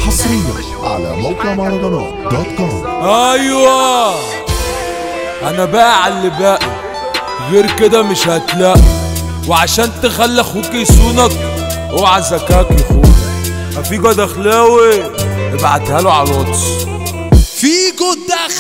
حصريا على موقع مهرجانات دوت كوم ايوه انا باقي على اللي باقي غير كده مش هتلاقي وعشان تخلي اخوك يصونك اوعى زكاك يخونك في جد اخلاوي ابعتها له على الواتس فيجو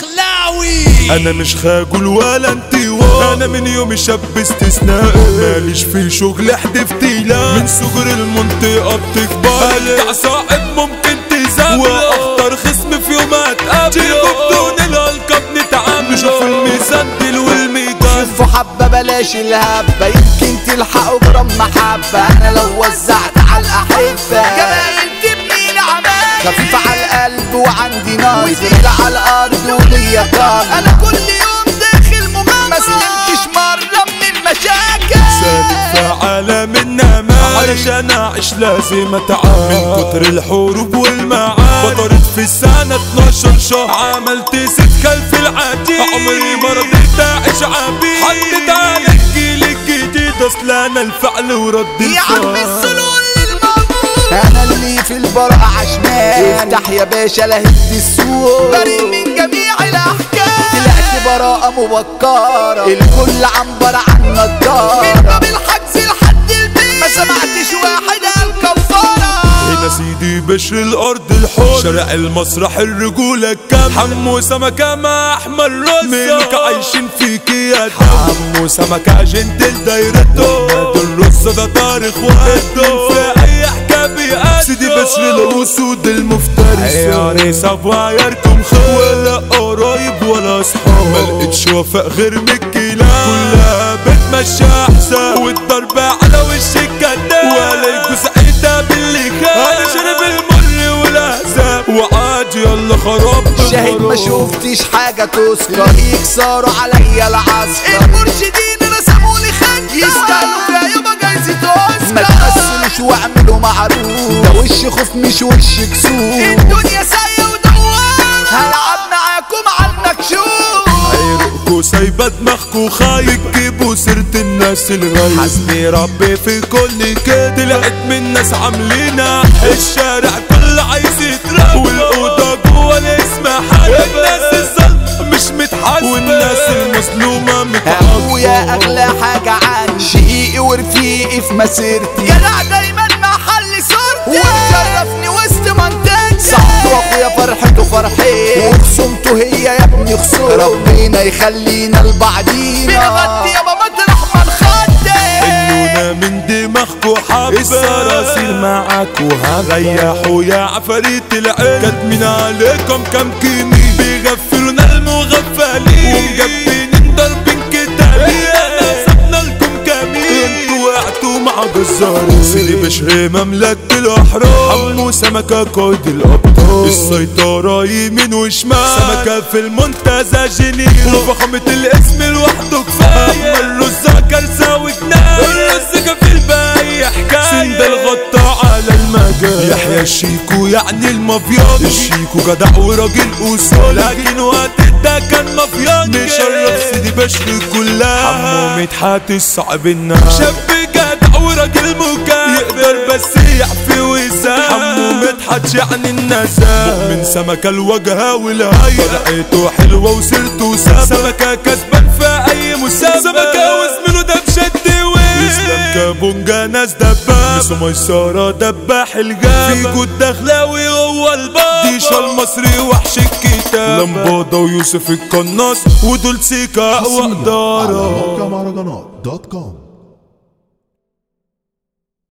الدخلاوي انا مش خاجل ولا انتوا انا من يوم شاب استثنائي ماليش في شغل حدفت لا من صغر المنطقه بتكبر ارجع صاحب ممكن تزامل واخطر خصم في يوم هتقابل تيجوا بدون الالقاب نتعامل شوف الميزان دل والميدان شوفوا حبة بلاش الهبة يمكن تلحقوا جرام محبة أنا لو وزعت على الأحبة جمايل تبني العمال خفيفة على القلب وعندي نار وتقيلة على الأرض وليا دار أنا كل يوم داخل مغامرة ما سلمتش مرة من المشاكل سالك في عالم النماذج علشان اعيش لازم اتعامل من كتر الحروب والمعارك بطرت في السنة 12 شهر عملت ست خلف العتيق عمري ما رضيت اعيش عبيد حطيت على الجيل الجديد اصل انا الفعل ورد يا عم الفعل السلول للموجود انا اللي في البراءة عشمان افتح يا باشا لهد السوق بريء من جميع الاحكام طلعت براءة مبكرة الكل عنبر عن نضارة من باب الحجز لحد البيت ما سمعتش واحد قال كفارة هنا سيدي بشر الارض الحر شارع المسرح الرجولة كام حمو سمكة مع احمر رزة ملك عايشين فيك يا دم حمو سمكة جنتل دايرته الرصة ده تاريخ وقته في اي حكاية بيقدم سيدي بشر الاسود المفترسة يا ريس ابوايركم خير ولا قرايب ولا اصحاب ما لقيتش وفاء غير من الكلاب كلها بتمشي احسن والضرب على وش الكداب ولا يجوز سعيدة باللي كان انا شرب المر والعذاب وعاد يلا خراب شاهد ما شفتش حاجة تذكر يكسروا عليا العسكر المرشدين رسمولي خد يستاهلوا فيها يابا جايزة اوسكار ما تمثلوش واعملوا معروف ده وش خوف مش وش كسوف الدنيا ساية ودوارة هلعب معاكم على المكشوف عيركوا سايبة دماغكوا خايف بتجيبوا سيرة الناس الغايب حسبي ربي في كل كده طلعت من ناس عاملينها الشارع كله عايز يتراب والأوضة جوا الاسم حاجة الناس الظلم مش متحاسبة والناس المظلومة متعاقبة ابويا اغلى حاجة عندي شقيقي ورفيقي في مسيرتي جدع دايما محل صورتي ومشرفني وسط منطقتي صاحبه واخويا فرحته فرحتي وخصومته هي يا ابني خصوم ربنا يخلينا لبعضينا بنغطي يابا مطرح ما نخدم اللونة من دماغكوا حبة الصراصير معاكوا هريحوا يا عفاريت العين كاتمين عليكم كام كمين بيغفلونا المغفلين ومجبين ضربين كتالين انا سبنا لكم كمين انتوا وقعتوا مع جزار سيدي بشر مملكة الاحرار حمو سمكة قائد الابطال السيطرة يمين وشمال سمكة في المنتزه جنين وفخامة الاسم لوحده كفاية الرزة كارثة وجنان الرز كفيل بأي حكاية سند الغطا على المجال يحيى الشيكو يعني المافيان الشيكو جدع وراجل اصول لكن وقت ده كان مافيان مشرف سيدي بشر كلها حمو مدحت الصعب الناس شاب جدع وراجل مكان يقدر بس يعفي ويسام حمو مدحت يعني النزال من سمكة الواجهة والهاية طلعته حلوة وسيرته سابة سمكة كسبان في أي مسابقة سمكة وزميله ده بشد اسلام كابونجا ناس دباب نسو ميسارة دباح الجاب في جود دخلاوي هو الباب ديشا المصري وحش الكتاب لمبادة ويوسف القناص ودول سيكا حصريا على وقدارة موقع مهرجانات دوت كوم